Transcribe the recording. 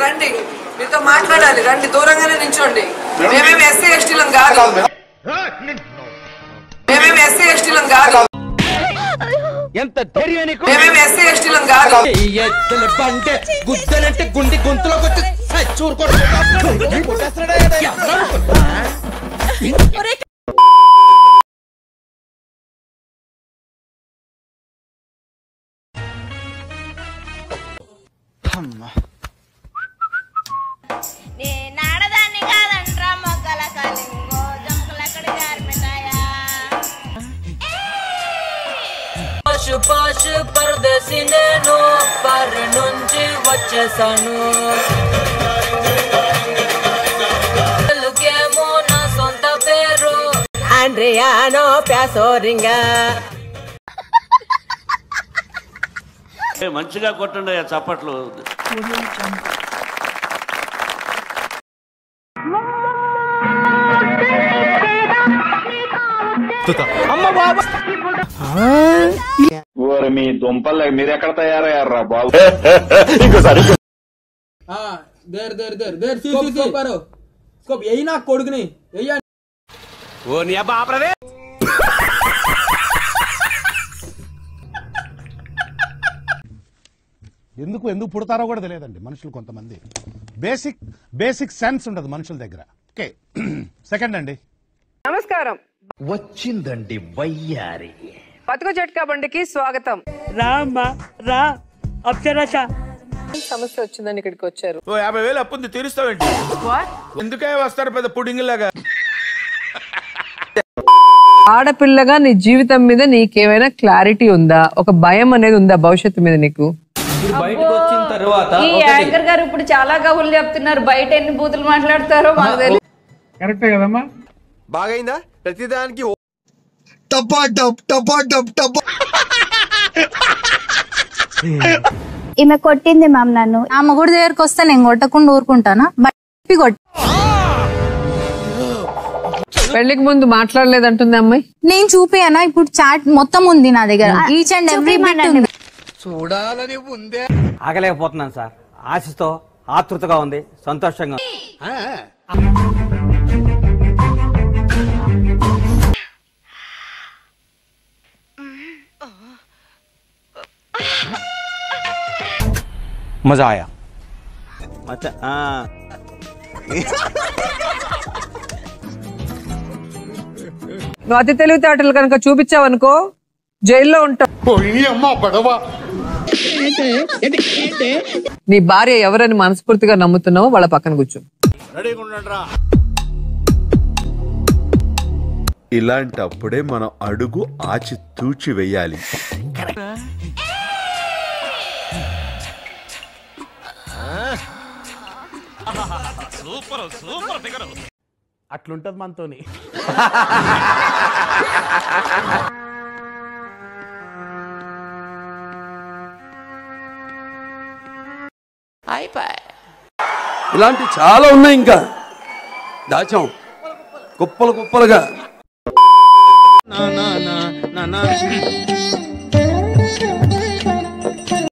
రండి మీతో మాట్లాడాలి రండి దూరంగానే నించోండి మేమేమి ఎస్సీ ఎస్టీలం కాదు మేమేమి ఎస్సీ ఎస్టీలం కాదు ఎంత ధైర్యం నీకు మేమేమి ఎస్సీ ఎస్టీలం కాదు ఎత్తుల బంటే గుద్దలంటే గుండి గొంతులోకి వచ్చి సచ్చూరు నేనాడదాన్ని కాదంట్రా మొగ్గల కలింగో జంకులక్కడ జారిమిటాయా పాషు పాషు పరదేశి నేను పర్రె నుంచి వచ్చేసాను తెలుగేమో నా సొంత పేరు ఆండ్రియానో ప్యాసోరింగా మంచిగా కొట్టండి ఆ చప్పట్లు ఓరి మీ దుంపలు మీరు ఎక్కడ తయారయ్యారా బాబు there there there there scope scope పారో స్కోప్ ఎయ్యి నా కొడుకుని ఎయ్యి ఓ నీ అబ్బా ఆపరదే ఎందుకు ఎందుకు పుడతారో కూడా తెలియదండి మనుషులు కొంతమంది బేసిక్ బేసిక్ సెన్స్ ఉండదు మనుషుల దగ్గర ఓకే సెకండ్ అండి నమస్కారం వచ్చిందండి వయ్యారి బతుకు జట్కా బండికి స్వాగతం రామ్మా రా అప్సరస సమస్య వచ్చిందని ఇక్కడికి వచ్చారు ఓ యాభై వేలు అప్పుంది తీరుస్తావేంటి ఎందుకే వస్తారు పెద్ద పుడింగ్ లాగా ఆడపిల్లగా నీ జీవితం మీద నీకేమైనా క్లారిటీ ఉందా ఒక భయం అనేది ఉందా భవిష్యత్తు మీద నీకు బయటకు వచ్చిన తర్వాత ఈ యాంకర్ గారు ఇప్పుడు చాలా కబుర్లు చెప్తున్నారు బయట ఎన్ని బూతులు మాట్లాడతారో మాకు తెలియదు బాగైందా ప్రతిదానికి ఈమె కొట్టింది మ్యామ్ నన్ను ఆ మొగుడు దగ్గరకు వస్తే నేను కొట్టకుండా ఊరుకుంటానా బట్టి కొట్టి పెళ్లికి ముందు మాట్లాడలేదంటుంది అమ్మాయి నేను చూపియనా ఇప్పుడు చాట్ మొత్తం ఉంది నా దగ్గర ఈచ్ అండ్ ఎవ్రీ ఆగలేకపోతున్నాను సార్ ఆశతో ఆతృతగా ఉంది సంతోషంగా ఉంది. మజా ఆయా మచ్చ ఆ. నువ్వు అతి తెలివితేటలు కనుక చూపించావనుకో జైల్లో ఉంటావు నీ భార్య ఎవరని మనస్ఫూర్తిగా నమ్ముతున్నావో వాళ్ళ పక్కన కూర్చో ఇలాంటప్పుడే మనం అడుగు ఆచి తూచి వెయ్యాలి అట్లుంటది మనతోని ఇలాంటి చాలా ఉన్నాయి ఇంకా దాచాం కుప్పలు కుప్పలుగా నా నా నా నా నా